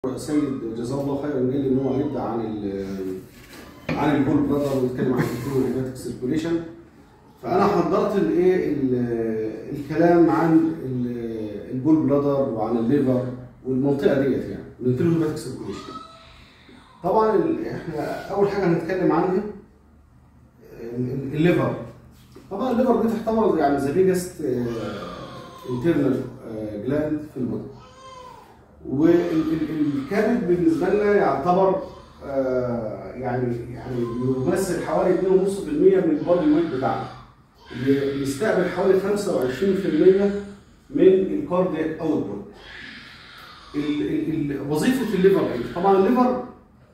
سيد جزاه الله خيرا قال لي ان هو هيبدا عن ال عن البول بلادر ويتكلم عن الكترو هيباتيك سيركوليشن فانا حضرت الايه ال- الكلام عن ال- البول بلادر وعن الليفر والمنطقه ديت يعني الكترو هيباتيك سيركوليشن طبعا ال- احنا اول حاجه هنتكلم عنها ال- ال- الليفر طبعا الليفر دي تعتبر يعني ذا بيجست انترنال جلاند في البطن والكبد بالنسبه لنا يعتبر آه، يعني يعني بيمثل حوالي 2.5% من البادي ويت بتاعنا اللي بيستقبل حوالي 25% من الكاردياك اوتبوت وظيفه الليفر ايه؟ طبعا الليفر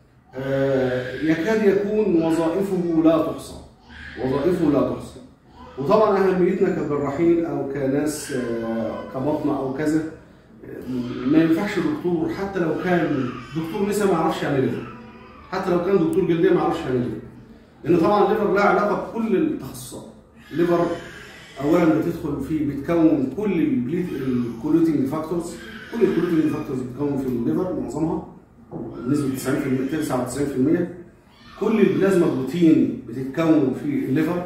آه، يكاد يكون وظائفه لا تحصى وظائفه لا تحصى وطبعا اهميتنا كجراحين او كناس آه، كبطنه او كذا ما ينفعش دكتور حتى لو كان دكتور لسه ما يعرفش يعمل ايه حتى لو كان دكتور جلديه ما يعرفش يعمل ايه لان طبعا الليفر لها علاقه بكل التخصصات الليفر اولا بتدخل في بتكون كل البليت الكولوتنج فاكتورز كل الكولوتنج فاكتورز بتكون في الليفر معظمها بنسبه 90% 99% كل البلازما بروتين بتتكون في الليفر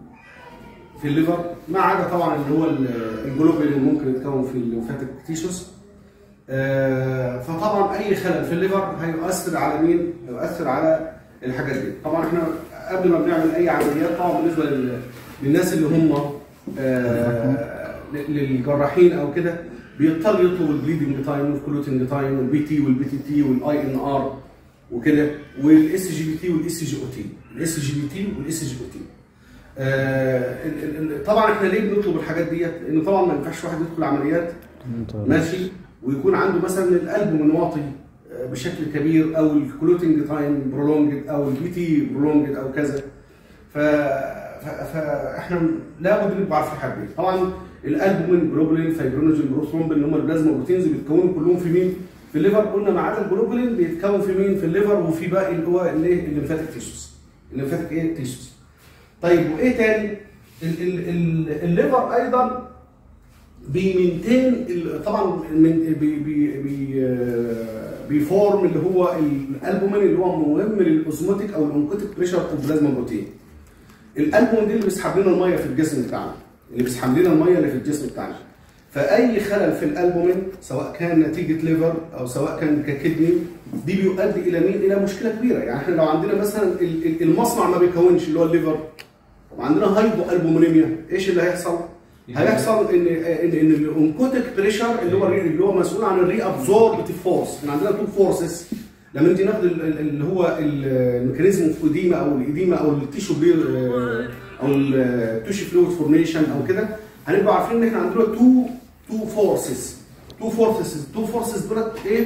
في الليفر ما عدا طبعا اللي هو الجلوبين اللي ممكن يتكون في الليمفاتيك تيشوز آه، فطبعا اي خلل في الليفر هيؤثر على مين؟ هيؤثر على الحاجات دي طبعا احنا قبل ما بنعمل اي عمليات طبعا بالنسبه لل- للناس اللي هم آه، للجراحين او كده بيضطر يطلب البليدنج تايم والكلوتنج تايم والبي تي والبي تي تي والاي ان ار وكده والاس جي بي تي والاس جي او تي الاس جي بي تي والاس جي او تي آه، ال- ال- ال- طبعا احنا ليه بنطلب الحاجات ديت؟ لان طبعا ما ينفعش واحد يدخل عمليات ماشي ويكون عنده مثلا القلب منواطي آه، بشكل كبير او الكلوتنج تايم برولونجد او البي تي برولونجد او كذا ف... ف... فاحنا لابد نبقى عارفين الحاجات دي طبعا القلب من جلوبولين فايبرينوجين بروثرومبين اللي هم البلازما بروتينز بيتكونوا كلهم في مين؟ في الليفر قلنا ما عدا الجلوبولين بيتكون في مين؟ في الليفر وفي باقي اللي هو الايه؟ الليمفاتيك تيشوز الليمفاتيك ايه؟ تيشوز طيب وايه تاني؟ ال- ال- ال- الليفر ايضا بيمنتين ال- طبعا من بي بي بي آه، بيفورم اللي هو الالبومين اللي هو مهم للاوزموتيك او الانكوتيك بريشر اوف بلازما بروتين. الالبومين دي اللي بيسحب لنا الميه في الجسم بتاعنا اللي بيسحب لنا الميه اللي في الجسم بتاعنا. فاي خلل في الالبومين سواء كان نتيجه ليفر او سواء كان ككدني دي بيؤدي الى مين؟ الى مشكله كبيره، يعني احنا لو عندنا مثلا ال- ال- المصنع ما بيكونش اللي هو الليفر وعندنا هايبو البومينيميا ايش اللي هيحصل؟ هيحصل ان ان ان الانكوتيك بريشر اللي هو اللي هو مسؤول عن الري ابزوربتيف فورس احنا عندنا تو فورسز لما انت ناخد ال- ال- اللي هو الميكانيزم اوف ايديما او الايديما او التيشو بير او التيشو فلويد فورميشن او كده هنبقى عارفين ان احنا عندنا تو تو فورسز تو فورسز تو فورسز دولت ايه؟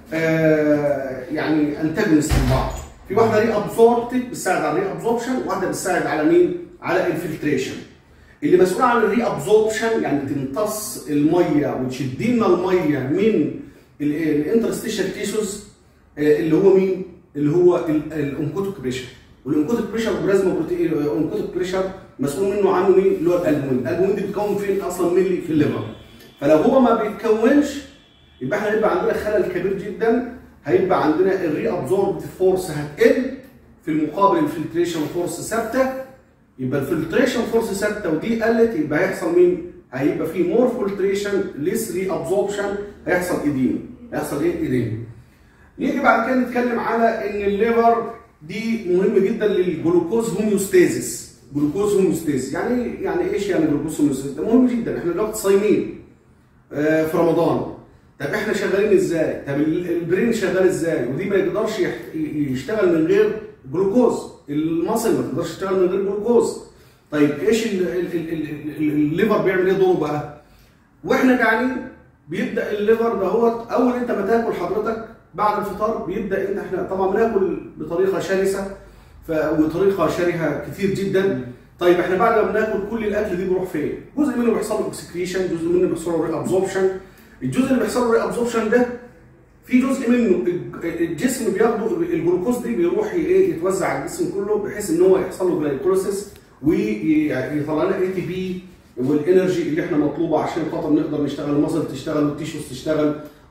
آه يعني انتاجونست لبعض في واحده ري ابزوربتيف بتساعد على الري ابزوربشن وواحده بتساعد على مين؟ على الفلتريشن اللي مسؤول عن الري ابزوربشن يعني تمتص الميه وتشد لنا الميه من الانترستيشال تيشوز اللي هو مين؟ اللي هو الانكوتيك بريشر والانكوتيك بريشر بلازما بروتين الانكوتيك بريشر مسؤول منه عنه مين؟ اللي هو الالبومين، الالبومين دي بتكون فين اصلا ملي في الليفر فلو هو ما بيتكونش يبقى احنا هيبقى عندنا خلل كبير جدا هيبقى عندنا الري ابزوربتيف فورس هتقل في المقابل الفلتريشن فورس ثابته يبقى الفلتريشن فورس ثابته ودي قلت يبقى هيحصل مين؟ هيبقى في مور فلتريشن ليس ري ابزوربشن هيحصل ايديم هيحصل ايه؟ ايديم نيجي بعد كده نتكلم على ان الليفر دي مهم جدا للجلوكوز هوميوستاسيس جلوكوز هوميوستاسيس يعني يعني ايش يعني جلوكوز هوميوستاسيس ده مهم جدا احنا دلوقتي صايمين آه، في رمضان طب احنا شغالين ازاي طب ال- البرين شغال ازاي ودي ما يقدرش يح- ي- يشتغل من غير جلوكوز المصل ما تقدرش تشتغل من غير جلوكوز طيب ايش ال- ال- ال- ال- ال- الليفر بيعمل ايه دوره بقى واحنا جعانين بيبدا الليفر دهوت اول انت ما تاكل حضرتك بعد الفطار بيبدا انت احنا طبعا بناكل بطريقه شرسه ف... وطريقه شرهه كتير جدا طيب احنا بعد ما بناكل كل الاكل دي بيروح فين؟ جزء منه بيحصل له اكسكريشن جزء منه بيحصل له ري ابزوربشن الجزء اللي بيحصل له ري ابزوربشن ده في جزء منه الج- الجسم بياخده الجلوكوز دي بيروح ي- ايه يتوزع على الجسم كله بحيث ان هو يحصل له جلايكوليسيس ويطلع لنا اي تي بي والانرجي اللي احنا مطلوبه عشان خاطر نقدر نشتغل المصل تشتغل والتيشوز تشتغل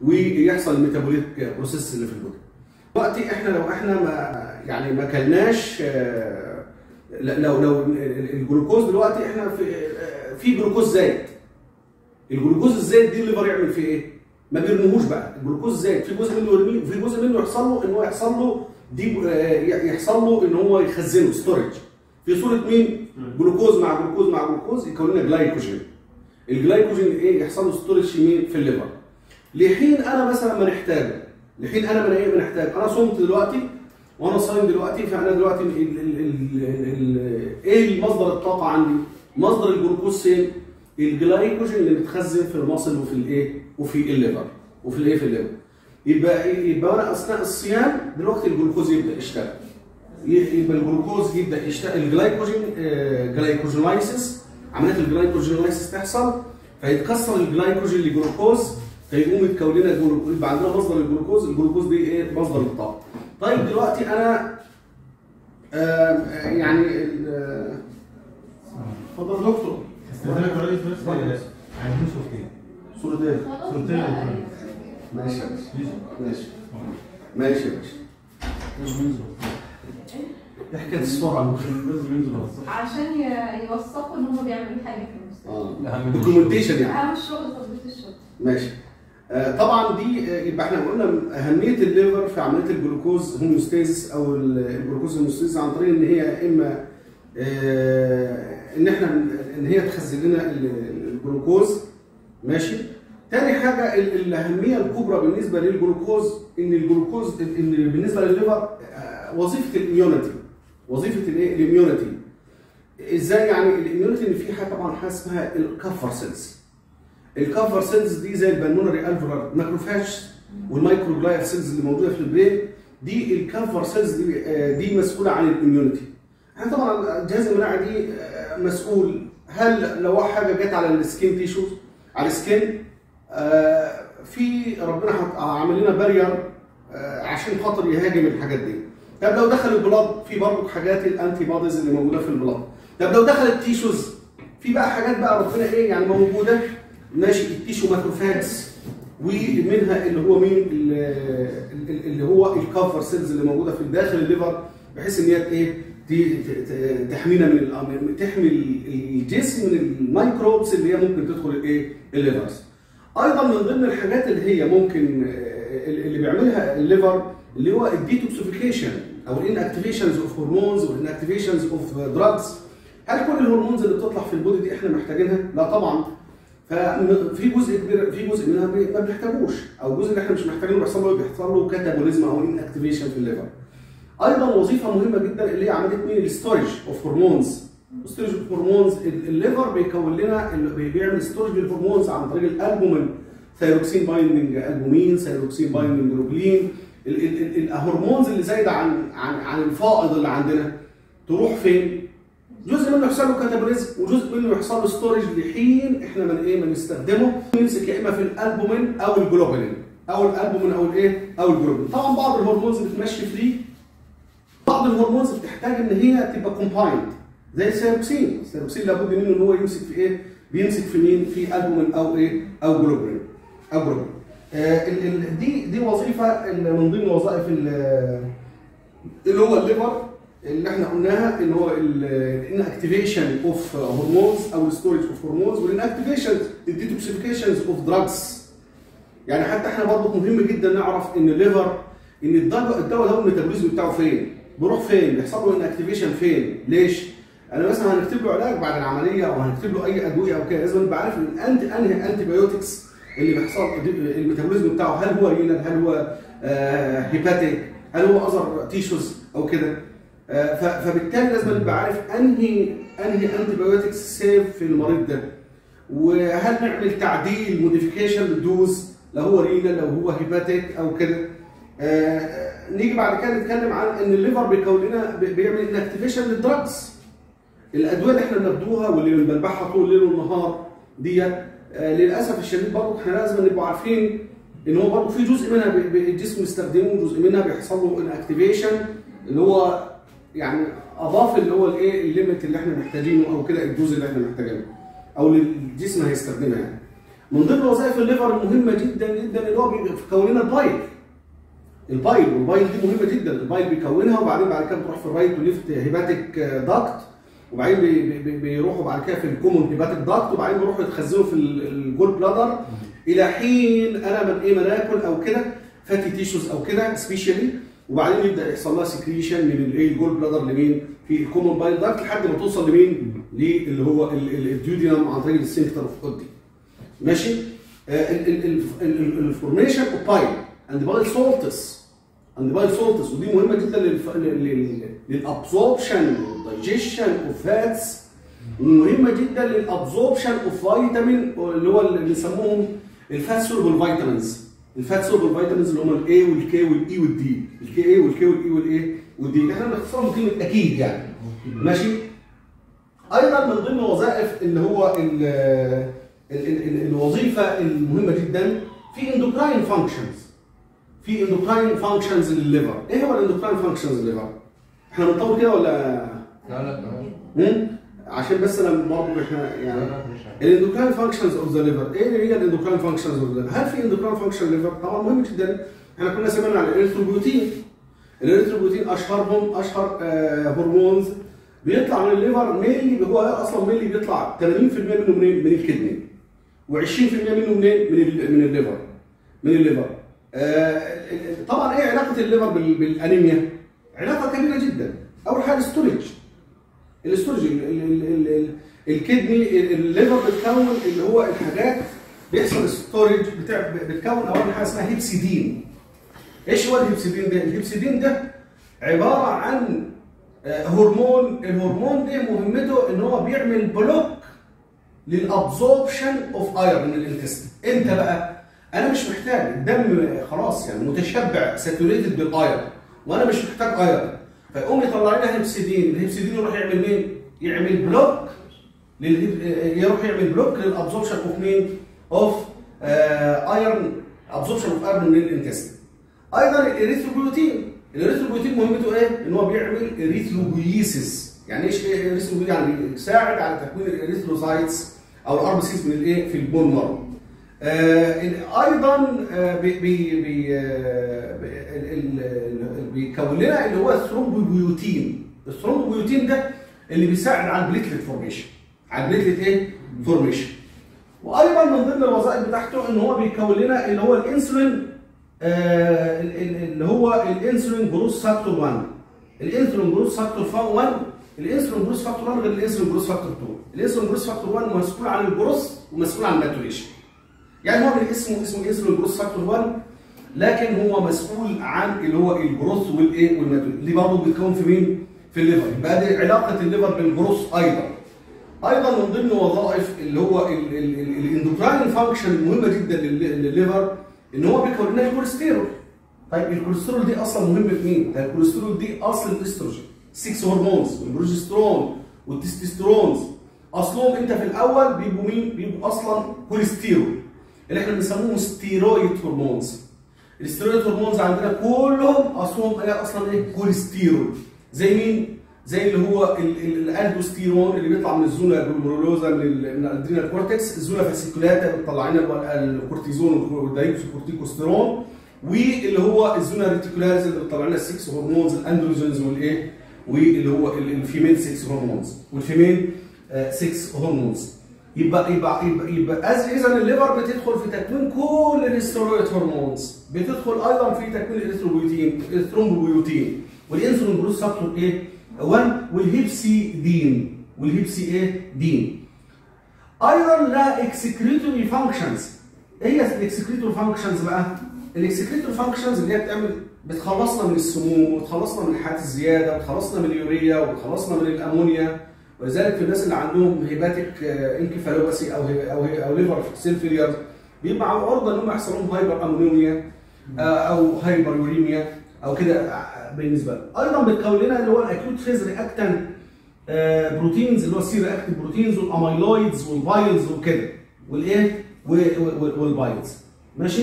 ويحصل الميتابوليك بروسيس اللي في البودي دلوقتي احنا لو احنا ما يعني ما كلناش آه، ل- لو لو الجلوكوز دلوقتي احنا في آه، في جلوكوز زايد الجلوكوز الزايد دي الليفر يعمل فيه ايه؟ ما بيرميهوش بقى الجلوكوز زايد في جزء منه يرميه وفي جزء منه يحصل له ان هو يحصل له دي آه، يحصل له ان هو يخزنه ستورج في صوره مين؟ جلوكوز مع جلوكوز مع جلوكوز يكون لنا جلايكوجين الجلايكوجين ايه يحصل له ستورج في مين؟ في الليفر لحين انا مثلا ما نحتاجه لحين انا ما ايه ما نحتاج انا صمت دلوقتي وانا صايم دلوقتي فانا دلوقتي ال ال ال ال ال ايه مصدر الطاقه عندي؟ مصدر الجلوكوز فين؟ الجلايكوجين اللي متخزن في المصل وفي الايه؟ وفي الليفر وفي الايه في الليفر يبقى إيه؟ يبقى انا اثناء الصيام دلوقتي الجلوكوز يبدا يشتغل يبقى الجلوكوز يبدا يشتغل الجلايكوجين آه، جلايكوجينايسيس عمليه الجلايكوجينايسيس تحصل فيتكسر الجلايكوجين لجلوكوز فيقوم يتكون لنا جلوكوز يبقى عندنا مصدر الجلوكوز الجلوكوز دي ايه مصدر الطاقه طيب دلوقتي انا آه، آه، يعني ال- آه، اتفضل يا دكتور استاذنك يا ريس بس عايزين صورتين صورة ايه؟ صورتين الكترونية. ماشي يا باشا ماشي ماشي يا باشا ايه حكايه السرعه لازم ينزل الصف. عشان ي- يوثقوا ان هم بيعملوا حاجه في المستشفى اه أهم من دوكيومنتيشن يعني اهم الشغل تظبيط الشغل ماشي آه، طبعا دي آه، يبقى احنا قلنا اهميه الليفر في عمليه الجلوكوز هوموستاسيس او ال- الجلوكوز هوموستاسيس عن طريق ان هي اما آه، ان احنا ان هي تخزن لنا ال- الجلوكوز ماشي تاني حاجه ال- الاهميه الكبرى بالنسبه للجلوكوز ان الجلوكوز ان بالنسبه للليفر آه، وظيفه الاميونيتي وظيفه الايه الاميونيتي ازاي يعني الاميونيتي ان في حاجه طبعا حاجه اسمها الكفر سيلز الكفر سيلز دي زي البلمونري الفولار ماكروفاج والمايكروجلاير سيلز اللي موجوده في البرين دي الكفر سيلز دي آه، دي مسؤوله عن الاميونيتي احنا طبعا الجهاز المناعي دي آه، مسؤول هل لو حاجه جت على السكين تيشوز على السكين آه، في ربنا حط- عامل لنا بارير عشان خاطر يهاجم الحاجات دي طب لو دخل البلاد في برضه حاجات الانتي بوديز اللي موجوده في البلاد طب لو دخل التيشوز في بقى حاجات بقى ربنا ايه يعني موجوده ماشي التيشو ماكروفاجز ومنها اللي هو مين ال- ال- اللي هو الكفر سيلز اللي موجوده في داخل الليفر بحيث ان هي ايه ت- ت- ت- تحمينا من الأم- تحمي الجسم من الميكروبس اللي هي ممكن تدخل الايه الليفرز ايضا من ضمن الحاجات اللي هي ممكن آه، اللي بيعملها الليفر اللي هو الديتوكسيفيكيشن او الانكتيفيشنز اوف هرمونز والانكتيفيشنز اوف دراجز هل كل الهرمونز اللي بتطلع في البودي دي احنا محتاجينها؟ لا طبعا ففي جزء كبير في جزء منها بي- ما بنحتاجوش او الجزء اللي احنا مش محتاجينه بيحصل له بيحصل له كاتابوليزم او انكتيفيشن في الليفر. ايضا وظيفه مهمه جدا اللي هي عمليه مين الستورج اوف هرمونز ستورج اوف هرمونز الليفر بيكون لنا ال- بيعمل ستورج للهرمونز عن طريق الالبومين ثايروكسين بايندنج البومين ثايروكسين بايندنج جلوبلين ال- ال- ال- الهرمونز اللي زايده عن عن عن الفائض اللي عندنا تروح فين؟ جزء منه يحصل له كاتابوليزم وجزء منه يحصل له ستورج لحين احنا من ايه ما نستخدمه يمسك يا اما في الالبومين او الجلوبولين او الالبومين او الايه او الجلوبولين طبعا بعض الهرمونز بتمشي فري بعض الهرمونز بتحتاج ان هي تبقى كومبايند زي الثيروكسين الثيروكسين لابد منه ان هو يمسك في ايه بيمسك في مين في البومين او ايه او جلوبولين او جلوبولين آه ال- ال- دي دي وظيفه اللي من ضمن وظائف ال- اللي هو الليفر اللي احنا قلناها اللي هو الانكتيفيشن اوف هرمونز او الستورج اوف هرمونز والانكتيفيشن الديتوكسيفيكيشنز اوف دراجز يعني حتى احنا برضه مهم جدا نعرف ان الليفر ان الدواء الدواء ده الميتابوليزم بتاعه فين؟ بيروح فين؟ بيحصل له انكتيفيشن فين؟ ليش؟ انا مثلا هنكتب له علاج بعد العمليه او هنكتب له اي ادويه او كده لازم نبقى عارف ان انت انهي انتي بايوتكس اللي بيحصل الميتابوليزم بتاعه هل هو رينال هل هو هيباتيك هل هو اذر تيشوز او كده آه، ف- فبالتالي لازم نبقى عارف انهي انهي انتي بايوتكس سيف في المريض ده وهل نعمل تعديل موديفيكيشن للدوز لو هو رينال لو هو هيباتيك او كده آه، نيجي بعد كده نتكلم عن ان الليفر بيكون لنا بي- بيعمل انكتيفيشن للدراجز الادويه اللي احنا بناخدوها واللي بنبلبعها طول الليل والنهار ديت آه، للاسف الشديد برضه احنا لازم نبقى عارفين ان هو برضه في جزء منها بي- بي- الجسم بيستخدمه وجزء منها بيحصل له انكتيفيشن اللي هو يعني اضاف اللي هو الايه الليميت اللي احنا محتاجينه او كده الدوز اللي احنا محتاجينه او اللي الجسم هيستخدمها يعني من ضمن وظائف الليفر المهمه جدا جدا اللي هو بيكون لنا البايل البايل والبايل دي مهمه جدا البايل بيكونها وبعدين بعد كده بتروح في الرايت وليفت هيباتيك داكت وبعدين بي- بي- بيروحوا بعد كده في الكومون هيباتيك داكت وبعدين بيروحوا يتخزنوا في ال- الجول بلادر الى حين انا من ايه ما ناكل او كده فاتي تيشوز او كده سبيشالي وبعدين يبدا يحصل لها سكريشن من الايه الجول بلادر لمين؟ في الكومون بايل داكت لحد ما توصل لمين؟ للي هو ال- ال- الديودينم عن طريق السنكتر اوف اودي ماشي؟ الفورميشن اوف بايل اند بايل سولتس اند بايل سولتس ودي مهمه جدا للف- لل- لل- للابسوربشن والدايجيشن اوف فاتس ومهمه جدا للابسوربشن اوف فيتامين اللي هو اللي بيسموهم الفات سولبل فيتامينز الفات سولبل فيتامينز اللي هم الاي والكي والاي والدي الكي اي والكي والاي والايه والدي احنا بنختصرهم كلمه اكيد يعني ماشي ايضا من ضمن وظائف اللي هو ال ال ال ال الوظيفه المهمه جدا في اندوكراين فانكشنز في اندوكراين فانكشنز للليفر ايه هو الاندوكراين فانكشنز للليفر احنا بنطول كده ولا لا لا تمام مم؟ عشان بس انا برضه احنا يعني لا لا مش عارف. الاندوكراين فانكشنز اوف ذا ليفر ايه اللي هي الاندوكراين فانكشنز اوف ذا ليفر هل في اندوكراين فانكشن ليفر طبعا مهم جدا احنا كنا سمعنا عن الاريثروبيوتين الاريثروبيوتين اشهرهم اشهر آه هرمونز بيطلع من الليفر ميلي هو اصلا ميلي بيطلع 80% منه منين من الكدني و20% منه منين من ال- من الليفر من الليفر آه طبعا ايه علاقه الليفر بال- بالانيميا علاقه كبيره جدا اول حاجه ستورج الاستورج ال- ال- ال- ال- الكدني ال- الليفر بتكون اللي هو الحاجات بيحصل ستورج بتاع بتكون اول حاجه اسمها هيبسيدين ايش هو الهيبسيدين ده؟ الهيبسيدين ده عباره عن آه، هرمون الهرمون ده مهمته ان هو بيعمل بلوك للابزوربشن اوف ايرون من الانتستين انت بقى انا مش محتاج الدم خلاص يعني متشبع ساتوريتد بالايرون وانا مش محتاج ايرون فيقوم يطلع لنا هيبسيدين الهيبسيدين يروح يعمل مين يعمل بلوك للهيب- آه، يروح يعمل بلوك للابزوربشن اوف مين اوف ايرون ابزوربشن اوف ايرون من الانتستين ايضا الاريثروبيوتين الاريثروبيوتين مهمته ايه ان هو بيعمل اريثروبييسيس يعني ايش ايه اريثروبيوتين يعني يساعد على تكوين الاريثروسايتس او الار بي سيز من الايه في البون مارو آه ال- ايضا آه بي بي بي آه بي- ال- ال- ال- بيكون لنا اللي هو الثرومبوبيوتين الثرومبوبيوتين ده اللي بيساعد على البليتلت فورميشن على البليتلت ايه فورميشن وايضا من ضمن الوظائف بتاعته ان هو بيكون لنا اللي هو الانسولين آه، ال- ال- اللي هو الانسولين جروس فاكتور 1 الانسولين جروس فاكتور 1 الانسولين جروس فاكتور 1 غير الانسولين جروس فاكتور 2 الانسولين جروس فاكتور 1 مسؤول عن الجروس ومسؤول عن الماتوريشن يعني هو من اسمه اسمه انسولين جروس فاكتور 1 لكن هو مسؤول عن اللي هو الجروث والايه والماتوريشن اللي برضه بيتكون في مين؟ في الليفر يبقى دي علاقه الليفر بالجروث ايضا ايضا من ضمن وظائف اللي هو الاندوكراين فانكشن المهمه جدا لل- للليفر ان هو بيكون لنا الكوليسترول طيب الكوليسترول دي اصلا مهم في مين؟ ده الكوليسترول دي اصل الاستروجين 6 هرمونز والبروجسترون والتستوستيرونز اصلهم انت في الاول بيبقوا مين؟ بيبقوا اصلا كوليسترول اللي احنا بنسموهم ستيرويد هرمونز الستيرويد هرمونز عندنا كلهم اصلهم ايه اصلا ايه؟ كوليسترول زي مين؟ زي اللي هو ال- ال- الالدوستيرون اللي بيطلع من الزونا جلوميرولوزا من ال- من الادرينال كورتكس الزونا فاسيكولاتا بتطلع لنا ال- الكورتيزون والدايكسوكورتيكوستيرون واللي هو الزونا ريتيكولاريز اللي بتطلع لنا السكس هرمونز الاندروجينز والايه واللي هو ال- الفيميل 6 هرمونز والفيميل 6 هرمونز يبقى يبقى يبقى, يبقى أز- اذا الليفر بتدخل في تكوين كل الاسترويد هرمونز بتدخل ايضا في تكوين الاريثروبيوتين الثرومبوبيوتين والانسولين جروس فاكتور ايه 1 والهيبسي دين والهيبسي ايه دين ايضا لها اكسكريتوري فانكشنز ايه هي الاكسكريتوري فانكشنز بقى الاكسكريتوري فانكشنز اللي هي بتعمل بتخلصنا من السموم وبتخلصنا من الحاجات الزياده وبتخلصنا من اليوريا وبتخلصنا من الامونيا ولذلك في الناس اللي عندهم هيباتيك انكفالوباسي او هي او هي او ليفر سيل فيلير بيبقى عرضه ان هم يحصل لهم هايبر امونيميا آه، او هايبر يوريميا او كده آه، بالنسبه له ايضا بتكون لنا اللي هو الاكيوت فيز رياكتنت بروتينز اللي هو السي رياكتيف بروتينز والاميلويدز والبايلز وكده والايه و- و- والبايلز ماشي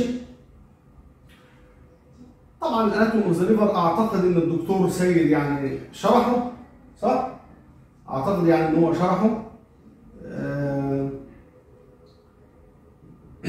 طبعا الاناتوم اوف ذا ليفر اعتقد ان الدكتور سيد يعني شرحه صح؟ اعتقد يعني ان هو شرحه آه،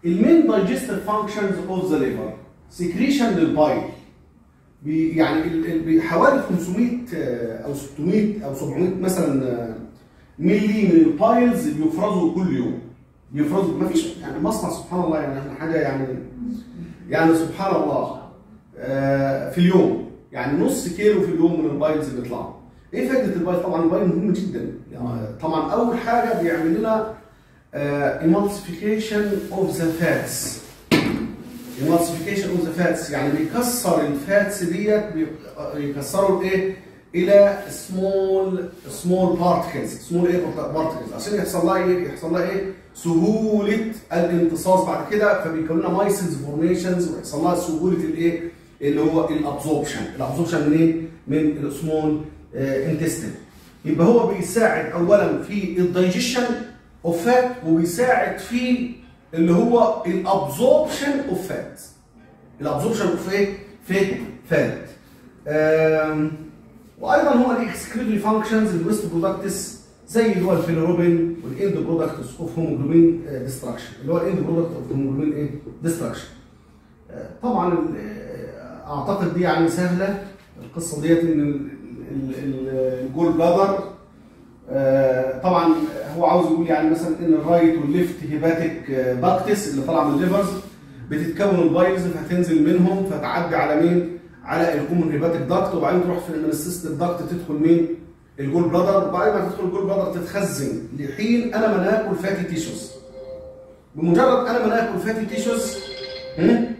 المين دايجستيف فانكشنز اوف ذا ليفر سكريشن للبايل بي- يعني ال- ال- بي- حوالي 500 آه، او 600 او 700 مثلا آه، ملي من البايلز بيفرزوا كل يوم بيفرزوا ما فيش يعني مصنع سبحان الله يعني إحنا حاجه يعني يعني سبحان الله آه، في اليوم يعني نص كيلو في اليوم من البايلز بيطلعوا ايه فائده البايل طبعا البايل مهم جدا يعني طبعا اول حاجه بيعمل لنا emulsification اوف ذا فاتس emulsification اوف ذا فاتس يعني بيكسر الفاتس ديت بي- بيكسروا الايه الى سمول سمول بارتكلز سمول ايه بارتكلز عشان يحصل لها ايه يحصل لها ايه سهوله الامتصاص بعد كده فبيكون لنا مايسلز فورميشنز ويحصل لها سهوله الايه اللي هو الابزوربشن الابزوربشن منين من السمول انتستين يبقى هو بيساعد اولا في الدايجيشن اوف فات وبيساعد في اللي هو الابزوربشن اوف فات الابزوربشن اوف ايه فات فات آم، وايضا هو الاكسكريتوري فانكشنز الويست برودكتس زي اللي هو الفيلوروبين والاند برودكتس اوف هيموجلوبين ديستراكشن اللي هو الاند برودكت اوف هيموجلوبين ايه ديستراكشن طبعا آه، اعتقد دي يعني سهله القصه ديت ان ال- ال- ال- الجول بلادر آه، طبعا هو عاوز يقول يعني مثلا ان الرايت والليفت هيباتيك باكتس اللي طالعه من الليفرز بتتكون البايلز فهتنزل منهم فتعدي على مين؟ على الكومن هيباتيك داكت وبعدين تروح في من السيستم داكت تدخل مين؟ الجول بلادر وبعدين ما تدخل الجول بلادر تتخزن لحين انا ما ناكل فاتي تيشوز بمجرد انا ما ناكل فاتي تيشوز هم؟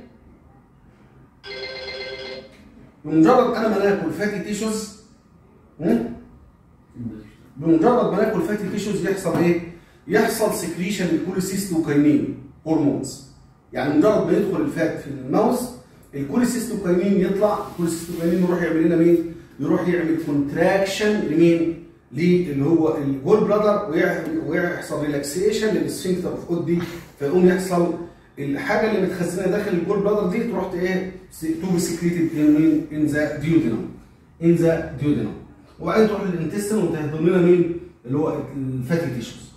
بمجرد انا ما ناكل فاتي تيشوز هم؟ بمجرد ما ناكل فاتي تيشوز يحصل ايه؟ يحصل سكريشن للكوليسيستوكاينين هرمونز يعني مجرد ما يدخل الفات في الماوس الكوليسيستوكاينين يطلع الكوليسيستوكاينين يروح يعمل لنا مين؟ يروح يعمل كونتراكشن لمين؟ اللي هو الجول بلادر ويع- ويحصل ريلاكسيشن للسفنكتر اوف اودي فيقوم يحصل الحاجه اللي متخزنه داخل الجول بلادر دي تروح ت- ايه؟ تو سكريتد ان ان ذا ديودينم ان ذا ديودينم وبعدين تروح للانتستين وتهضم لنا مين؟ اللي هو الفاتي تيشوز.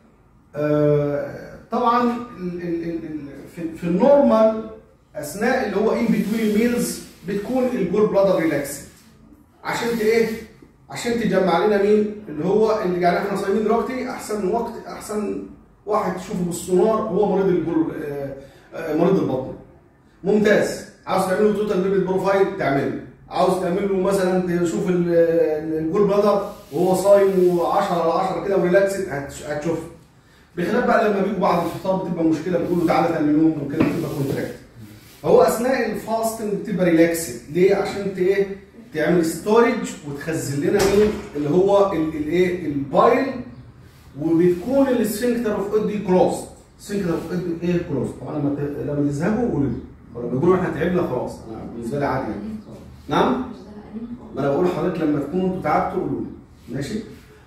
آه، طبعا ال- ال- ال- ال- في- في النورمال اثناء اللي هو ان بتوين ميلز بتكون الجول بلادر ريلاكسد عشان ت- ايه؟ عشان تجمع لنا مين؟ اللي هو اللي يعني احنا صايمين دلوقتي احسن وقت احسن واحد تشوفه بالسونار هو مريض الجول آه، آه، مريض البطن. ممتاز عاوز تعمل له توتال ليبيد بروفايل تعمله عاوز تعمل له مثلا تشوف ال- ال- الجول بلادر وهو صايم و10 على 10 كده وريلاكسد هتش- هتشوف بخلاف بقى لما بيجوا بعد الفطار بتبقى مشكله بتقول له تعالى تاني يوم وكده بتبقى كونتراكت هو اثناء الفاستنج بتبقى ريلاكسد ليه عشان ت ايه تعمل ستورج وتخزن لنا مين اللي هو ال- الايه البايل وبتكون السفنكتر اوف اودي كلوز السفنكتر اوف اودي ايه كلوز طبعا لما ت- لما تذهبوا قولوا لي ولما يقولوا احنا تعبنا خلاص انا بالنسبه لي عادي يعني. نعم ما انا بقول لحضرتك لما تكونوا انتوا تعبتوا قولوا لي ماشي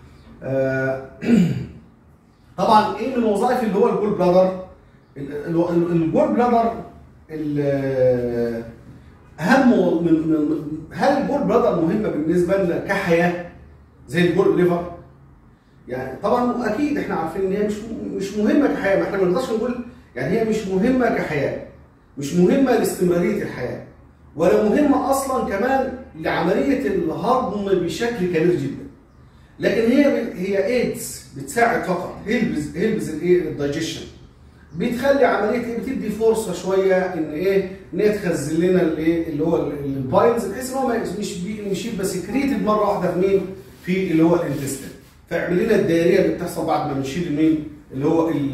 آه طبعا ايه من الوظائف اللي هو الجول بلادر ال- ال- ال- الجول بلادر ال- اهم و- من من- هل الجول بلادر مهمه بالنسبه لنا كحياه زي الجول ليفر يعني طبعا اكيد احنا عارفين ان هي مش مش مهمه كحياه ما احنا ما نقدرش نقول يعني هي مش مهمه كحياه مش مهمه لاستمراريه الحياه ولا مهمه اصلا كمان لعمليه الهضم بشكل كبير جدا لكن هي هي ايدز بتساعد فقط هيلبز هيلبز الايه الدايجيشن بتخلي عمليه ايه بتدي فرصه شويه ان ايه ان هي تخزن لنا الايه اللي هو ال- البايلز بحيث ان هو ما- مش بي- مش يبقى سكريتد مره واحده في مين في اللي هو الانتستين فيعمل لنا الدائريه اللي بتحصل بعد ما بنشيل مين اللي هو ال-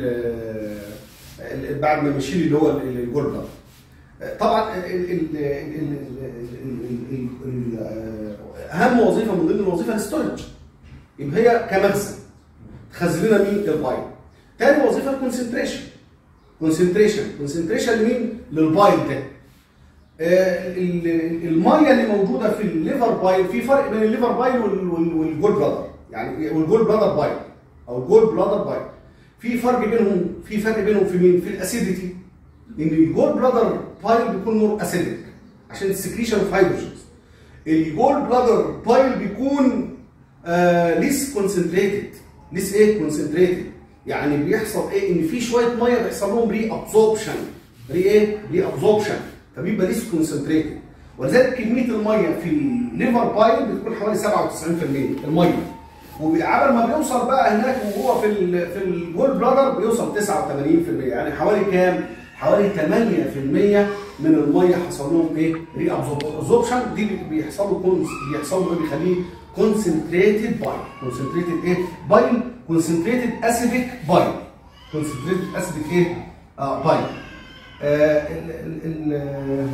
ال- بعد ما بنشيل اللي هو ال- الجول بلادر طبعا ال- ال- ال- ال- ال- ال- ال- اهم وظيفه من ضمن الوظيفه الاستورج يبقى هي كمخزن تخزن لنا مين البايل تاني وظيفه الكونسنتريشن كونسنتريشن كونسنتريشن لمين للبايل ده آه، ال- ال- الميه اللي موجوده في الليفر بايل في فرق بين الليفر بايل وال- وال- والجول بلادر يعني والجول بلادر بايل او الجول بلادر بايل في فرق بينهم في فرق بينهم في مين في الاسيديتي ان الجول بلادر بايل بيكون مور اسيدك عشان السكريشن اوف هيدروجينز الجول بلادر بايل بيكون ليس كونسنتريتد ليس ايه كونسنتريتد يعني بيحصل ايه ان في شويه ميه بيحصل لهم ري ابزوربشن ري ايه ري ابزوربشن فبيبقى ليس كونسنتريتد ولذلك كميه الميه في الليفر بايل بتكون حوالي 97% الميه وعبل ما بيوصل بقى هناك وهو في ال في الجول بلادر بيوصل 89% يعني حوالي كام؟ حوالي 8% من الميه حصل لهم ايه؟ ري ابزوربشن دي بيحصل له كونس بيحصل له إيه؟ بيخليه كونسنتريتد بايل كونسنتريتد ايه؟ بايل كونسنتريتد اسيدك بايل كونسنتريتد اسيدك ايه؟ آه بايل آه ال ال ال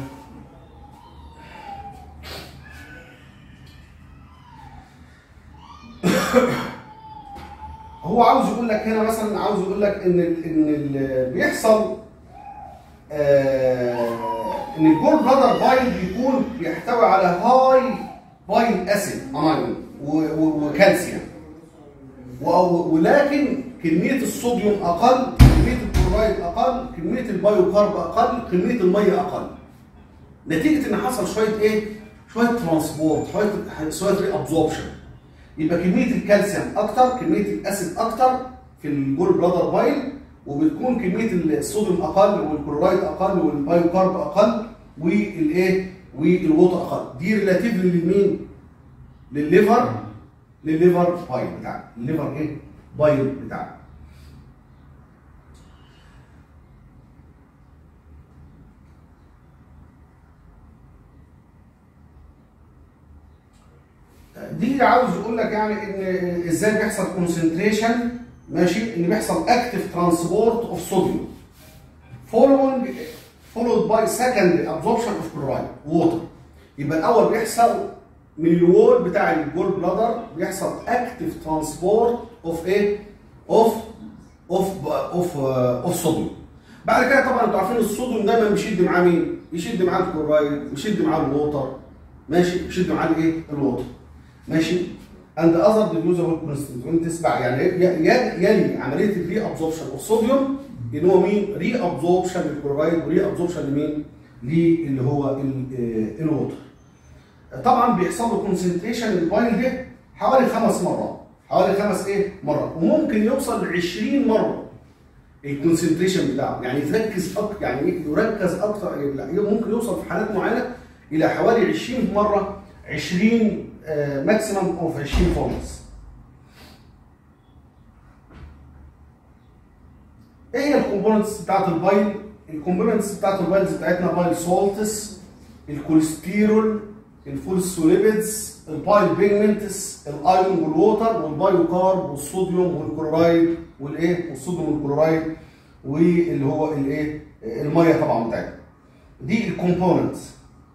هو عاوز يقول لك هنا مثلا عاوز يقول لك ان ال ان ال بيحصل آه ان الجول بلادر بايل بيكون بيحتوي على هاي بايل اسيد امينو وكالسيوم و- ولكن كميه الصوديوم اقل كميه الكلورايد اقل كميه البايوكارب اقل كميه الميه اقل نتيجه ان حصل شويه ايه شويه ترانسبورت شويه شويه ري ابزوربشن يبقى كميه الكالسيوم اكتر كميه الاسيد اكتر في الجول بلادر بايل وبتكون كميه الصوديوم اقل والكلورايد اقل والبايوكارب اقل والايه والووتر اقل دي ريلاتيفلي لمين للليفر للليفر بايل بتاعنا الليفر ايه بايل بتاعنا دي عاوز يقول لك يعني ان ازاي بيحصل كونسنتريشن ماشي ان بيحصل اكتف ترانسبورت اوف صوديوم following followed by second absorption of chloride water يبقى الاول بيحصل من الوول بتاع الجول بلادر بيحصل اكتف ترانسبورت اوف ايه اوف اوف اوف اوف صوديوم بعد كده طبعا انتوا عارفين الصوديوم دايما بيشد معاه مين؟ بيشد معاه الكلورايد بيشد معاه الووتر ماشي بيشد معاه الايه؟ الووتر ماشي اند اذر ديفيوزبل كونستيتوينتس بقى يعني ي- ي- يلي عمليه الري ابزوربشن اوف صوديوم ان هو مين؟ ري ابزوربشن للكلورايد وري ابزوربشن لمين؟ اللي هو ال- آه، الووتر. طبعا بيحصل له كونسنتريشن البايل ده حوالي خمس مرات حوالي خمس ايه؟ مرات وممكن يوصل ل 20 مره الكونسنتريشن بتاعه يعني يتركز اكتر يعني إيه؟ يركز اكتر لا، ممكن يوصل في حالات معينه الى حوالي 20 مره 20 ماكسيمم اوف 20 فولتس ايه هي الكومبوننتس بتاعت البايل؟ الكومبوننتس بتاعت البايلز بتاعتنا بايل سولتس الكوليسترول الفوسفوليبيدز البايل بيجمنتس الايون والووتر والبايوكارب والصوديوم والكلورايد والايه والصوديوم والكلورايد واللي هو الايه الميه طبعا بتاعتنا دي الكومبوننتس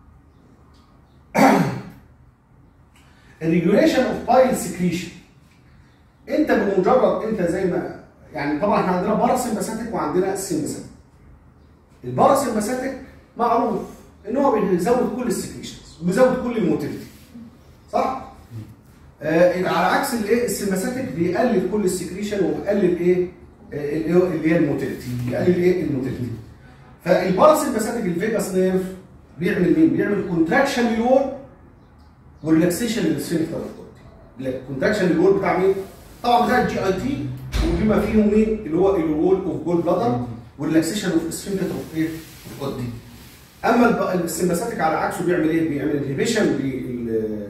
الريجوليشن اوف بايل سكريشن انت بمجرد انت زي ما يعني طبعا احنا عندنا باراسمباثيك وعندنا سمباثيك الباراسمباثيك معروف ان هو بيزود كل السكريشنز وبيزود كل الموتيلتي صح؟ آه على عكس الايه السمباثيك بيقلل كل السكريشن وبيقلل ايه آه، اللي هو- اللي هي الموتيلتي بيقلل ايه الموتيلتي فالباراسمباثيك الفيجاس نيرف بيعمل مين؟ بيعمل كونتراكشن للوول والريلاكسيشن للسفنكتر الكونتراكشن للوول بتاع مين؟ طبعا بتاع الجي اي تي وبما فيهم مين؟ اللي هو الوول اوف جول بلادر والريلاكسيشن اوف سفنكتر اوف ايه؟ اوف جود اما الب- السمباثيك على عكسه بيعمل ايه؟ بيعمل انهبيشن لل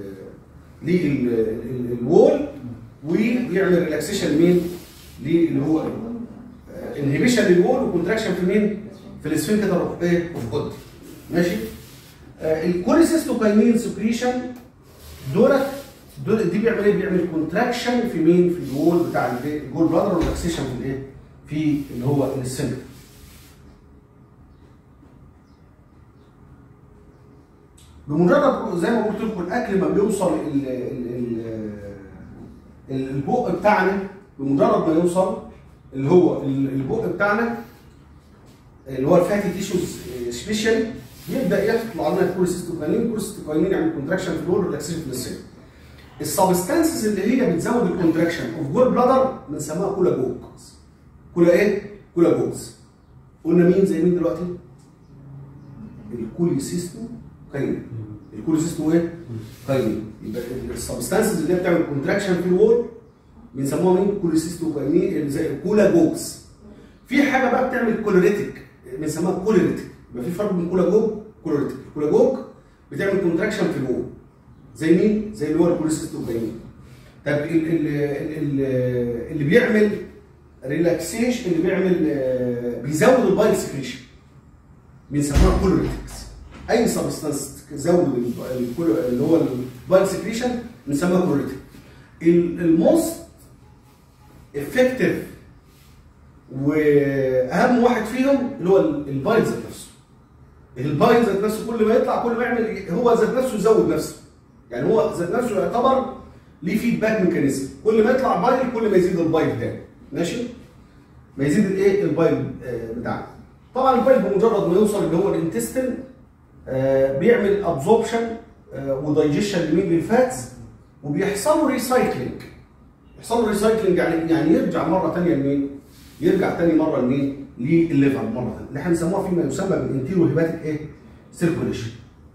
للوول وبيعمل ريلاكسيشن لمين؟ اللي هو انهبيشن للوول وكونتراكشن في مين؟ في السفنكتر اوف ايه؟ اوف جود ماشي؟ آه، الكوليسيستوكاينين سكريشن دولت دول دي بيعمل ايه؟ بيعمل كونتراكشن في مين؟ في الوول بتاع الايه؟ الجول بلادر وريلاكسيشن في الايه؟ في اللي هو السنتر. بمجرد زي ما قلت لكم الاكل ما بيوصل ال ال ال البق بتاعنا بمجرد ما يوصل اللي هو ال- البق بتاعنا اللي هو الفاتي تيشوز سبيشال يبدا يطلع لنا الكوليسيستوكاينين الكوليسيستوكاينين يعمل كونتراكشن في الوول ريلاكسيشن في السن السبستانسز اللي هي بتزود الكونتراكشن اوف جول بلادر بنسميها كولا جوكس كولا ايه؟ كولا جوكس قلنا مين زي مين دلوقتي؟ الكوليسيستوكاينين الكوليسيستو ايه؟ كاينين يبقى السبستانسز اللي هي بتعمل كونتراكشن في الوول بنسموها مين كوليسيستوكاينين زي كولاجوكس في حاجه بقى بتعمل كولوريتك بنسموها كولوريتك يبقى في فرق بين كولاجوج وكولوريتك الكولاجوج بتعمل كونتراكشن في الوول زي مين زي اللي هو الكوليسيستوكاينين طب ال- ال- ال- ال- اللي بيعمل ريلاكسيشن اللي بيعمل آه، بيزود البايل سكريشن بنسموها كولوريتكس اي سبستانس تزود ال- الكول- اللي هو البايل سكريشن بنسموها كولوريتك الموست افكتيف واهم واحد فيهم اللي هو البايل ذات نفسه البايل ذات نفسه كل ما يطلع كل ما يعمل هو ذات نفسه يزود نفسه يعني هو ذات نفسه يعتبر ليه فيدباك ميكانيزم كل ما يطلع بايل كل ما يزيد البايل تاني ماشي ما يزيد الايه البايل آه، بتاعنا طبعا البايل بمجرد ما يوصل اللي هو الانتستين آه، بيعمل ابزوربشن ودايجيشن لمين للفاتس وبيحصل له ريسايكلينج يحصل له ريسايكلينج يعني يعني يرجع مره ثانيه لمين؟ يرجع ثاني مره لمين؟ للليفر مره ثانيه اللي احنا بنسموها فيما يسمى بالانتيرو هيباتيك ايه؟ سيركوليشن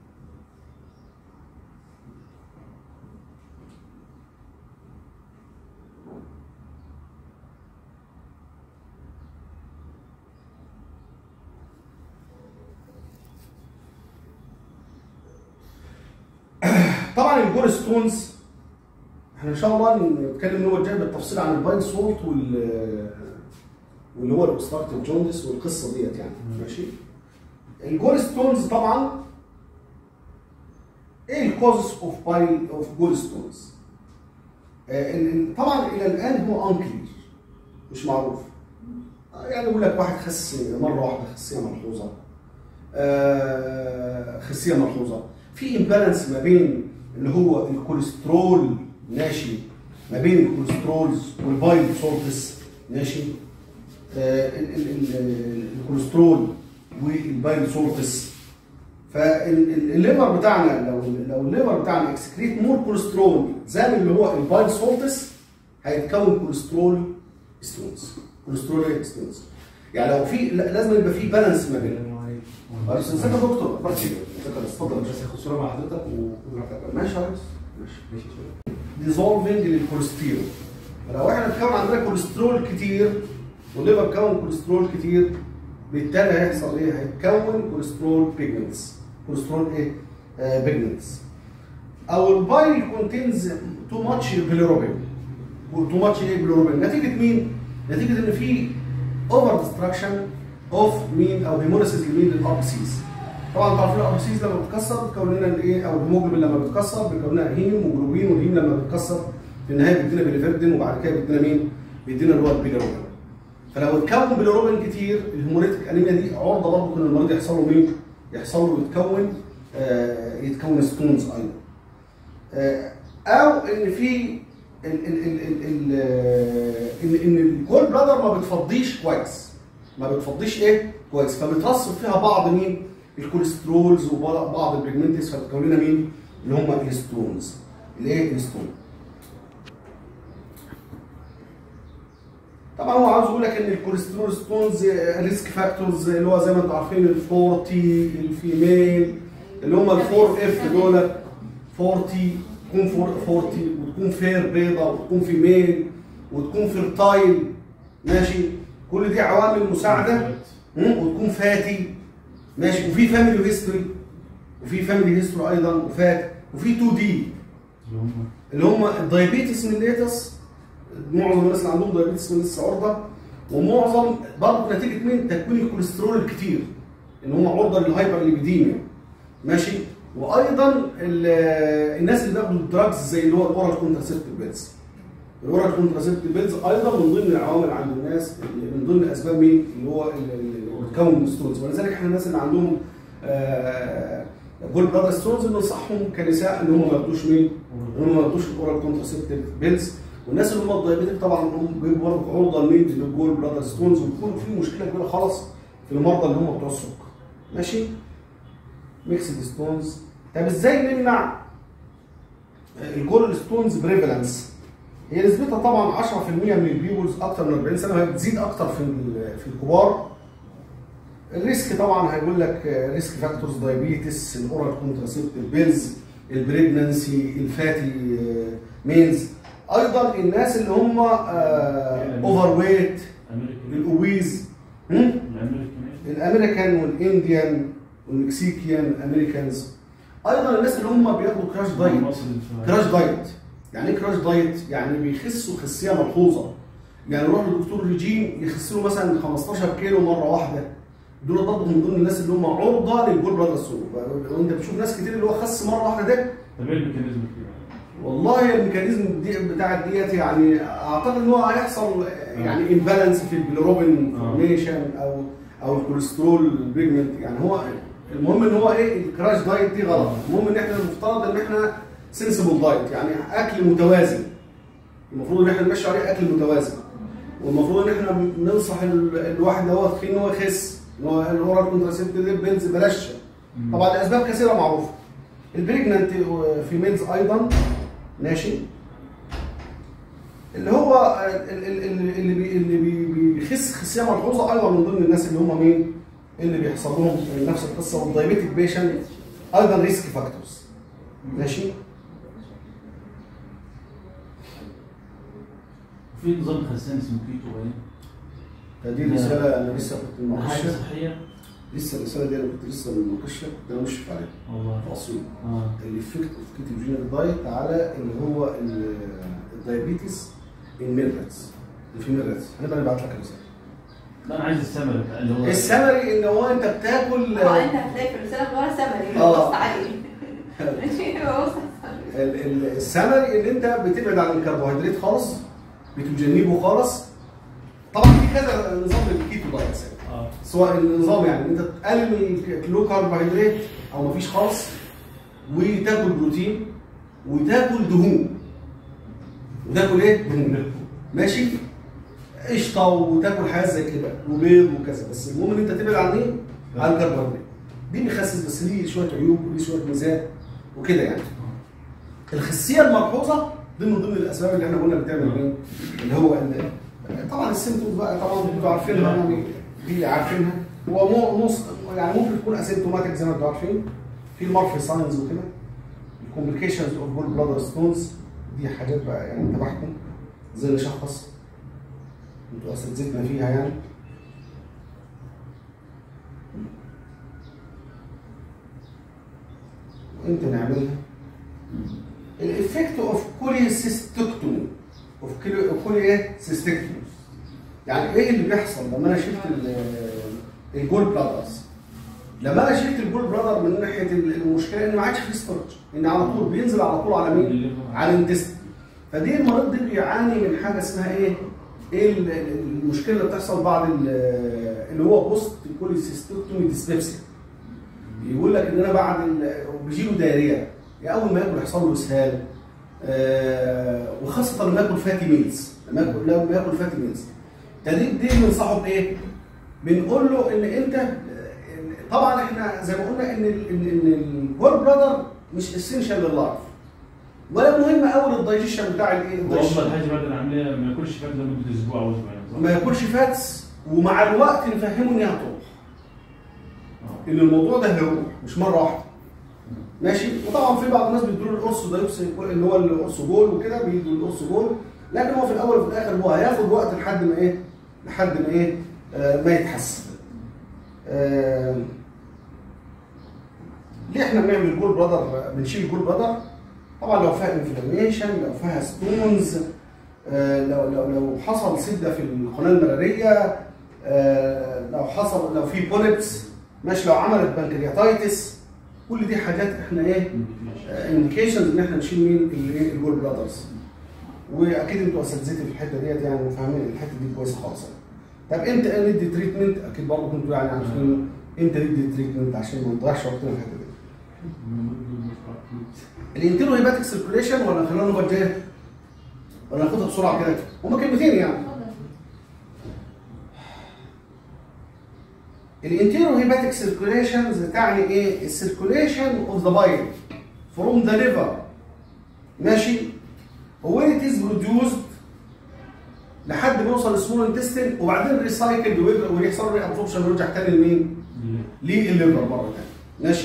طبعا الجول ستونز احنا ان شاء الله نتكلم ان هو جاي بالتفصيل عن الباين سولت وال واللي هو الاوبستراكتيف جوندس والقصه ديت يعني ماشي الجول ستونز طبعا ايه الكوزز اوف باين اوف جول ستونز طبعا الى الان هو انكلير مش معروف آه، يعني يقول لك واحد خس مره واحده خسيه ملحوظه آه، خسيه ملحوظه في امبالانس ما بين اللي هو الكوليسترول ماشي ما بين الكوليسترولز والبايل سولتس ماشي آه، ال- ال- ال- الكوليسترول والبايل سولتس فالليفر بتاعنا لو لو الليفر بتاعنا اكسكريت مور كوليسترول زي اللي هو البايل سولتس هيتكون كوليسترول ستونز كوليسترول إيه؟ ستونز يعني لو في لا- لازم يبقى في بالانس ما بينهم بس ازيك يا دكتور اخبارك ايه؟ ازيك يا اتفضل بس اخد صوره مع حضرتك و ماشي يا ريس ماشي ماشي ديزولفنج للكوليسترول فلو احنا اتكون عندنا كوليسترول كتير والليفر كون كوليسترول كتير بالتالي هيحصل ايه؟ هيتكون كوليسترول بيجمنتس كوليسترول ايه؟ بيجمنتس او البايل كونتينز تو ماتش بيليروبين تو ماتش ايه بيليروبين نتيجه مين؟ نتيجه ان في اوفر ديستراكشن اوف مين او هيموليسيس لمين للابسيس طبعا انتوا عارفين الابسيس لما بتتكسر بتكون لنا الايه او الهيموجلوبين لما بيتكسر بيكون لنا هيم وجلوبين والهيم لما بيتكسر في النهايه بيدينا بيليفردين وبعد كده بيدينا مين؟ بيدينا اللي هو البيليروبين فلو اتكون بيليروبين كتير الهيموليتيك انيميا دي عرضه برضه ان المريض يحصل له مين؟ يحصل له يتكون آه يتكون ستونز ايضا آه او ان في ال- ال- ال- ال- ال- آه، ان ان الجول بلادر ما بتفضيش كويس ما بتفضيش ايه كويس فبترسب فيها بعض مين الكوليسترولز وبعض البيجمنتس فبتكون لنا مين اللي هم الستونز الايه الستون طبعا هو عاوز يقول لك ان الكوليسترول ستونز ريسك فاكتورز اللي هو زي ما انتم عارفين ال 40 الفيميل اللي هم ال 4 اف دول 40 تكون فور- 40 وتكون فير بيضه وتكون فيميل وتكون فيرتايل ماشي كل دي عوامل مساعده مم، وتكون فاتي ماشي وفي فاميلي هيستوري وفي فاميلي هيستوري ايضا وفات وفي 2 دي اللي هم الدايابيتس ميليتس معظم الناس اللي عندهم دايابيتس ميليتس عرضه ومعظم برضه نتيجه من تكوين الكوليسترول الكتير ان هم عرضه للهايبر ليبيديميا ماشي وايضا ال- الناس اللي بياخدوا الدراجز زي اللي هو الاورال كونتراسيبتيف بيلز الاورال كونتراسيبتيف بيلز ايضا من ضمن العوامل عند الناس اللي من ضمن اسباب مين اللي هو ال- ال- اللي بتكون ستونز ولذلك احنا الناس اللي عندهم جول بلادر ستونز بننصحهم كنساء ان هم ما ياخدوش مين؟ ان هم ما ياخدوش الاورال كونتراسيبتيف بيلز والناس اللي هم الدايابيتك طبعا هم بيبقوا برضه عرضه لمين؟ للجول بلادر ستونز وبيكون في مشكله كبيره خالص في المرضى اللي هم بتوع السكر ماشي؟ ميكسد ستونز طب ازاي نمنع الجول ستونز بريفالنس؟ هي نسبتها طبعا 10% من البيبولز اكتر من 40 سنه وهي بتزيد اكتر في ال- في الكبار الريسك طبعا هيقول لك ريسك فاكتورز دايابيتس الاورال كونتراسيبتيف بيلز البريجنانسي الفاتي مينز ايضا الناس اللي هم اوفر ويت امريكان الاوبيز هم؟ الامريكان الامريكان والانديان والمكسيكيان امريكانز ايضا الناس اللي هم بياخدوا كراش دايت مصر الفلاح. كراش دايت يعني ايه كراش دايت يعني بيخسوا خسيه ملحوظه يعني يروح لدكتور ريجيم يخس له مثلا 15 كيلو مره واحده دول برضه من ضمن الناس اللي هم عرضه للجول بلاد ستون وانت بتشوف ناس كتير اللي هو خس مره واحده ده طب ايه الميكانيزم كده؟ والله الميكانيزم دي بتاع ديت يعني اعتقد ان هو هيحصل يعني امبالانس في البيلروبين آه. فورميشن او او الكوليسترول بيجمنت يعني هو المهم ان هو ايه الكراش دايت دي غلط المهم ان احنا المفترض ان احنا سنسبل دايت يعني اكل متوازن المفروض ان احنا نمشي عليه اكل متوازن والمفروض ان احنا ننصح ال- الواحد اللي هو تخين ان هو يخس ان هو الاورال كونتراسيبتيف بيلز بلاش طبعا لاسباب كثيره معروفه البريجننت في ميلز ايضا ماشي اللي هو ال- ال- ال- اللي بي اللي بي- بيخس خسيه ملحوظه ايضا من ضمن الناس اللي هم مين؟ اللي بيحصل لهم نفس القصه والدايبيتك بيشنت ايضا ريسك فاكتورز ماشي؟ في نظام خسان اسمه كيتو باين فدي رساله انا لسه كنت حاجه مناقشها صحيه لسه الرساله دي انا كنت لسه مناقشها كنت انا مشرف عليها والله في اسيوط اه الافكت اوف كيتوجينيك دايت على اللي هو ال- الدايابيتس الميلرتس الفيميل راتس هنبقى نبعت لك الرساله لا انا عايز السمر بتاع اللي هو السمري ان هو انت بتاكل اه انت هتلاقي في الرساله من ورا سمري آه. بص عليه ماشي بص على السمري. ال- ال- السمري ان انت بتبعد عن الكربوهيدرات خالص بتجنبه خالص طبعا في كذا نظام للكيتو دايت اه سواء النظام يعني انت تقلل الكلو كربوهيدرات او مفيش خالص وتاكل بروتين وتاكل دهون وتاكل ايه؟ دهون ماشي قشطه وتاكل حاجات زي كده وبيض وكذا بس المهم ان انت تبعد عن ايه؟ عن الكربوهيدرات دي بيخسس بس ليه شويه عيوب وليه شويه ميزات وكده يعني الخسيه الملحوظه دي من ضمن الاسباب اللي احنا قلنا بتعمل ايه؟ اللي هو ال- طبعا السيمتومز بقى طبعا انتوا عارفينها يعني دي عارفينها هو مو نص يعني ممكن تكون اسيمتوماتيك زي ما انتوا عارفين في المارفي ساينز وكده الكومبليكيشنز اوف بول بلادر ستونز دي حاجات بقى يعني تبعكم زي نشخص انتوا اساتذتنا فيها يعني وامتى نعملها الافكت اوف كوليسيستكتومي اوف كوليسيستكتومي يعني ايه اللي بيحصل لما انا شلت ال- الجول بلادرز لما انا شلت الجول بلادر من ناحيه ال- المشكله ان ما عادش في ستورج ان على طول بينزل على طول على مين؟ على الانتست فدي المريض ده بيعاني من حاجه اسمها ايه؟ ايه ال- ال- المشكله اللي بتحصل بعد ال- اللي هو بوست كوليسيستكتومي ديسبيبسيا يقول لك ان انا بعد ال- بيجي له دايريه يعني اول ما ياكل يحصل له اسهال آه وخاصه لما ياكل فاتي ميلز لما ياكل لما ياكل فاتي ميلز فدي دي بننصحه بايه؟ بنقول له ان انت آه، طبعا احنا زي ما قلنا ان ال- ان ان الجول برادر مش اسينشال لللايف ولا مهم قوي للدايجيشن بتاع الايه؟ وافضل الدايجيشن حاجه بعد العمليه ما ياكلش فات لمده اسبوع او اسبوعين صح؟ ما ياكلش فاتس ومع الوقت نفهمه ان هي هتروح آه. ان الموضوع ده هيروح مش مره واحده ماشي وطبعا في بعض الناس بيدوا له القرص دايوكسي اللي هو القرص جول وكده بيدوا القرص جول لكن هو في الاول وفي الاخر هو هياخد وقت لحد ما ايه لحد ما ايه آه ما يتحسن آه ليه احنا بنعمل جول برادر بنشيل جول برادر طبعا لو فيها انفلاميشن لو فيها ستونز آه لو لو لو حصل سده في القناه المراريه آه لو حصل لو في بوليبس ماشي لو عملت بنكرياتايتس كل دي حاجات احنا ايه انديكيشنز ان احنا نشيل مين الايه الجول برادرز واكيد انتوا اساتذتي في الحته ديت يعني وفاهمين الحته دي كويس خالص يعني. طب امتى ندي تريتمنت اكيد برضه كنتوا يعني عارفين امتى ندي تريتمنت عشان ما نضيعش وقتنا في الحته دي الانتيرو هيباتيك سيركوليشن ولا خلينا نبقى جايه ولا ناخدها بسرعه كده هما كلمتين يعني الانتيرو هيباتيك سيركوليشنز تعني ايه؟ السيركوليشن اوف ذا بايل فروم ذا ليفر ماشي وين ات از بروديوسد لحد ما يوصل السمول انتستين وبعدين ريسايكل ويحصل ري ابسوربشن ويرجع تاني لمين؟ للليفر مره ثانيه ماشي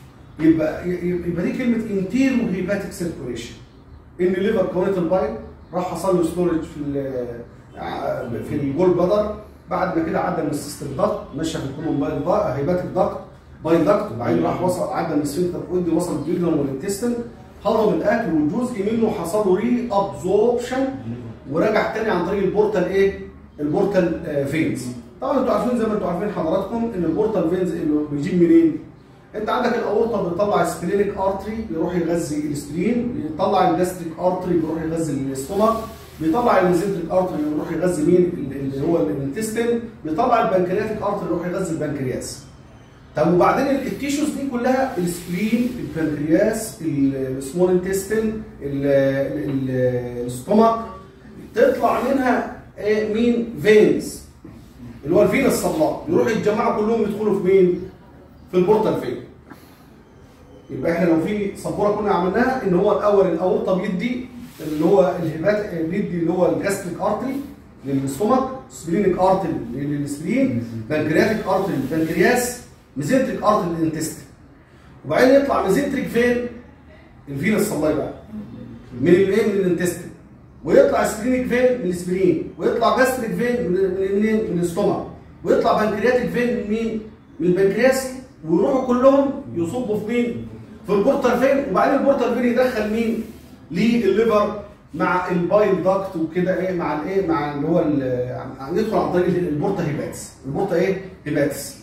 يبقى يبقى دي كلمه انتيرو هيباتيك سيركوليشن ان الليفر كونت البايل راح حصل له ستورج في ال- ع- في الجول بلدر بعد ما كده عدى من السيستم ضغط مشى في الكولون بايل ضغط هيبات الضغط بايل ضغط وبعدين راح وصل عدى من السفنكتر ودي وصل الجلدم والانتستين هضم الاكل وجزء منه حصل له ري ابزوربشن ورجع تاني عن طريق البورتال ايه؟ البورتال آه، فينز. طبعا انتوا عارفين زي ما انتوا عارفين حضراتكم ان البورتال فينز اللي بيجيب منين؟ انت عندك الاورطه بيطلع سبلينيك ارتري بيروح يغذي السبلين، بيطلع الجاستريك ارتري بيروح يغذي الاستومك، بيطلع الميزنتريك ارتري بيروح يغذي مين؟ اللي هو الانتستين، بيطلع البنكرياتيك ارتري بيروح يغذي البنكرياس. طب وبعدين ال- التيشوز دي كلها السبلين البنكرياس السمول انتستين الاستومك تطلع منها إيه مين فينز اللي هو الفين الصلاء يروحوا يتجمعوا كلهم يدخلوا في مين في البورتال فين يبقى احنا لو في سبوره كنا عملناها ان هو الاول الاورطه بيدي اللي هو الهبات بيدي اللي هو الجاستريك ارتري للاستومك سبلينيك ارتري للسبلين بنكرياتيك ارتري للبنكرياس ميزنتريك ارتري للانتستين وبعدين يطلع ميزنتريك فين الفين الصلاي بقى من الايه من الانتستين ويطلع سبلينيك فين من السبلين ويطلع جاستريك فين من من منين من الاستومك ويطلع بنكرياتيك فين من مين من البنكرياس ويروحوا كلهم يصبوا في مين في البورتال فين وبعدين البورتال فين يدخل مين للليفر مع البايل داكت وكده ايه مع الايه مع اللي هو ال- يدخل عن طريق البورتا هيباتس البورتا ايه هيباتس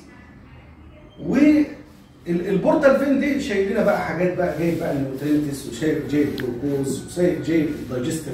والبورتال فين دي شايل لنا بقى حاجات بقى جايب بقى النيوترينتس وشايل جايب جلوكوز وشايل جايب الدايجستيف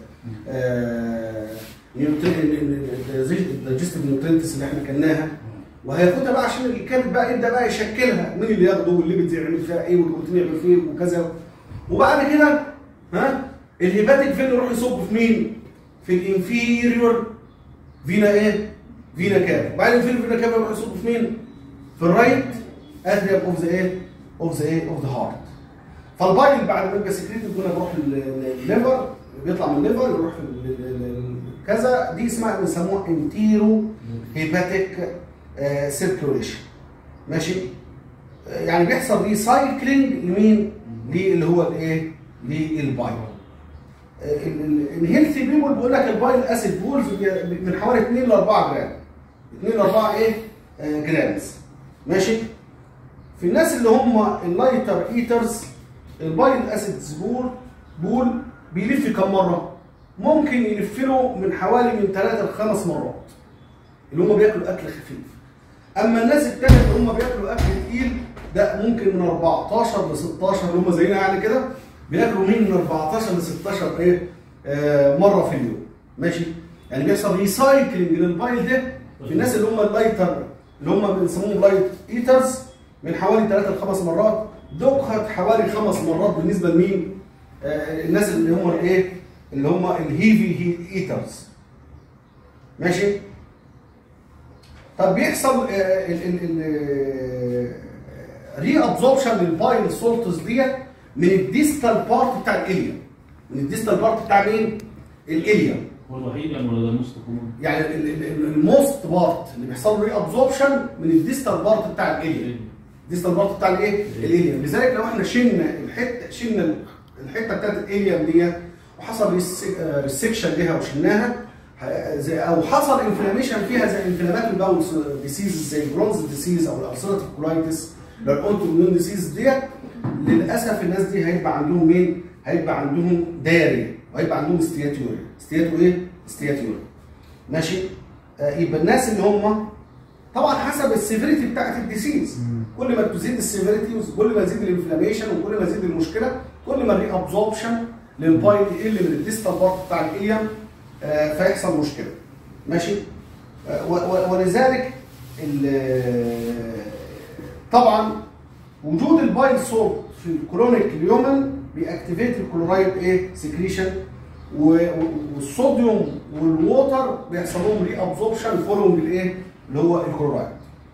الدايجستيف نيوترينتس اللي احنا كلناها وهياخدها بقى عشان الكبد بقى يبدا بقى يشكلها مين اللي ياخده والليبيد يعمل فيها ايه والبروتين يعمل فيه وكذا وبعد كده ها الهيباتيك فين يروح يصب في مين؟ في الانفيريور فينا ايه؟ فينا كاب وبعدين الانفيريور فينا كاب يروح يصب في مين؟ في الرايت اتريم اوف ذا ايه؟ اوف ذا ايه؟ اوف ذا هارت فالبايل بعد ما يبقى سكريتد كنا بيروح للليفر بيطلع من الليفر يروح ل- ل- ل- كذا دي اسمها بيسموها انتيرو هيباتيك سيركيوليشن ماشي آه، يعني بيحصل ريسايكلينج لمين؟ اللي هو الايه؟ للبايل الهيلثي بيبول بيقول لك البايل اسيد بولز من حوالي 2 ل 4 جرام 2 ل 4 ايه؟ آه، جرامز ماشي؟ في الناس اللي هم اللايتر ايترز البايل اسيدز بول بول بيلف كم مره؟ ممكن يلف له من حوالي من 3 ل 5 مرات اللي هم بياكلوا اكل خفيف اما الناس التانية اللي هم بياكلوا اكل تقيل ده ممكن من 14 ل 16 اللي هم زينا يعني كده بياكلوا مين من 14 ل 16 ايه آه مره في اليوم ماشي يعني بيحصل ريسايكلينج للبايل ده في الناس اللي هم اللايتر اللي هم بنسموهم لايت ايترز من حوالي 3 ل 5 مرات دقت حوالي خمس مرات بالنسبه لمين؟ آه الناس اللي هم الايه؟ اللي هم الهيفي ايترز ماشي؟ طب بيحصل ري ابزوربشن للبايل سولتس ديت من الديستال بارت بتاع الاليا من الديستال بارت بتاع مين؟ الاليا هو الوحيد يعني ولا ده الموست كومون؟ يعني الموست بارت اللي بيحصل له ري ابزوربشن من الديستال بارت بتاع الاليا الديستال بارت بتاع الايه؟ الاليا لذلك لو احنا شلنا الحته شلنا الحته بتاعت الاليا ديت وحصل ريسكشن ليها وشلناها ه- زي- او حصل انفلاميشن فيها زي انفلامات الباول ديسيز زي برونز ديسيز او الالسراتيف كولايتس لو الاوتو اميون ديسيز ديت للاسف الناس دي هيبقى عندهم مين؟ هيبقى عندهم داري وهيبقى عندهم استياتوري استياتو ايه؟ استياتوري ماشي؟ آه يبقى الناس اللي هم طبعا حسب السيفيريتي بتاعت الديسيز كل ما تزيد السيفيريتي كل ما تزيد الانفلاميشن وكل ما تزيد المشكله كل ما الري ابزوربشن للبايل يقل من الديستال بارت بتاع الاليم آه، فيحصل مشكله ماشي آه، و- و- ولذلك ال- طبعا وجود البايل سولت في الكرونيك اليومن بيأكتيفيت الكلورايد ايه سكريشن والصوديوم والووتر بيحصل لهم ري ابزوربشن فولوينج الايه اللي هو الكلورايد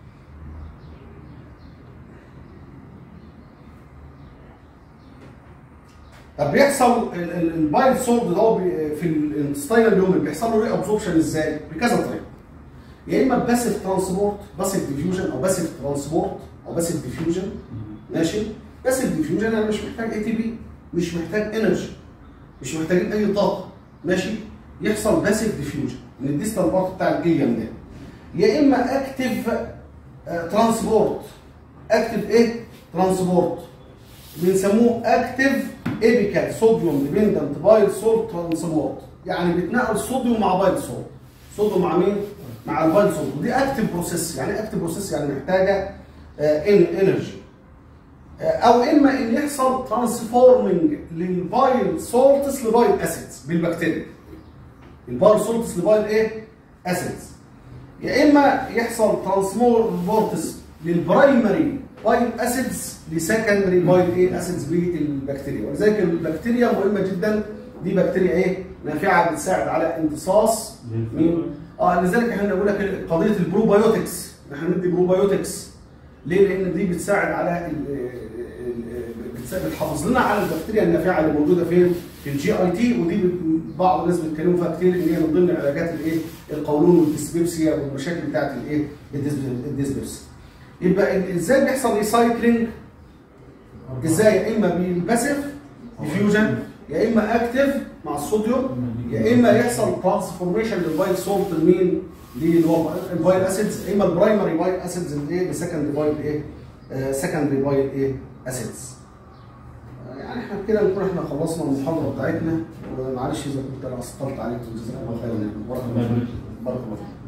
طب بيحصل ال- ال- البايل سولت ده هو بي- في الانتستينال اليومن بيحصل له ري ابزوربشن ازاي؟ بكذا طريقه يا اما باسيف ترانسبورت باسيف ديفيوجن او باسيف ترانسبورت او باسيف ديفيوجن ماشي باسيف ديفيوجن انا مش محتاج اي تي بي مش محتاج انرجي مش محتاجين اي طاقه ماشي يحصل باسيف ديفيوجن من الديستال بارت بتاع الجيليوم ده يا اما اكتف ترانسبورت اكتف ايه ترانسبورت بنسموه اكتف ايبيكال صوديوم ديبندنت بايل سولت ترانسبورت يعني بيتنقل صوديوم مع بايل سولت صوديوم مع مين مع البايل سولت ودي اكتف بروسيس يعني اكتف بروسيس يعني محتاجه ان انرجي او اما ان يحصل ترانسفورمنج للبايل سولتس لبايل اسيدز بالبكتيريا البايل سولتس لبايل ايه اسيدز يا اما يحصل ترانسبورتس للبرايمري بايل اسيدز لسكندري بايل ايه اسيدز بالبكتيريا ولذلك البكتيريا مهمه جدا دي بكتيريا ايه نافعه بتساعد على امتصاص مين اه لذلك احنا بنقول لك قضيه البروبايوتكس احنا بندي بروبايوتكس ليه؟ لان دي بتساعد على ال- ال- بتساعد- بتحافظ لنا على البكتيريا النافعه اللي موجوده فين؟ في الجي اي تي ودي بت- بعض الناس بيتكلموا فيها كتير ان هي من ضمن علاجات الايه؟ القولون والديسبيبسيا والمشاكل بتاعت الايه؟ الديسب- الديسبيبسيا. يبقى ال- ازاي بيحصل ريسايكلينج؟ ازاي؟ يا اما بالباسيف ديفيوجن يا اما اكتف مع الصوديوم يا اما يحصل ترانسفورميشن للبايل سولت لمين؟ للبايل اسيدز يا اما البرايمري بايل اسيدز الايه؟ لسكندري بايل ايه؟ سكندري بايل ايه؟ اسيدز. يعني احنا كده نكون احنا خلصنا المحاضره بتاعتنا ومعلش اذا كنت انا اثقلت عليكم جزاكم الله خيرا يعني بارك الله فيكم. بارك الله فيكم.